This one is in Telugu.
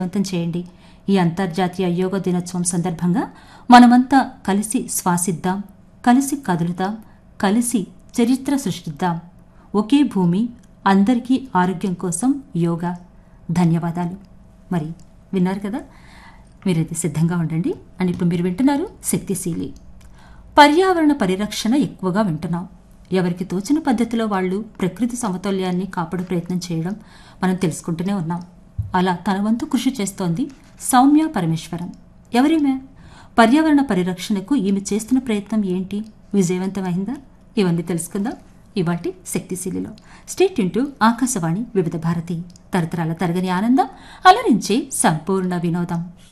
విజయవంతం చేయండి ఈ అంతర్జాతీయ యోగా దినోత్సవం సందర్భంగా మనమంతా కలిసి శ్వాసిద్దాం కలిసి కదులుదాం కలిసి చరిత్ర సృష్టిద్దాం ఒకే భూమి అందరికీ ఆరోగ్యం కోసం యోగా ధన్యవాదాలు మరి విన్నారు కదా మీరైతే సిద్ధంగా ఉండండి అని ఇప్పుడు మీరు వింటున్నారు శక్తిశీలి పర్యావరణ పరిరక్షణ ఎక్కువగా వింటున్నాం ఎవరికి తోచిన పద్ధతిలో వాళ్ళు ప్రకృతి సమతుల్యాన్ని కాపాడు ప్రయత్నం చేయడం మనం తెలుసుకుంటూనే ఉన్నాం అలా తన వంతు కృషి చేస్తోంది సౌమ్య పరమేశ్వరం ఎవరేమే పర్యావరణ పరిరక్షణకు ఈమె చేస్తున్న ప్రయత్నం ఏంటి విజయవంతమైందా ఇవన్నీ తెలుసుకుందాం ఇవాటి శక్తిశీలిలో స్టేట్ ఇంటూ ఆకాశవాణి వివిధ భారతి తరతరాల తరగని ఆనందం అలరించే సంపూర్ణ వినోదం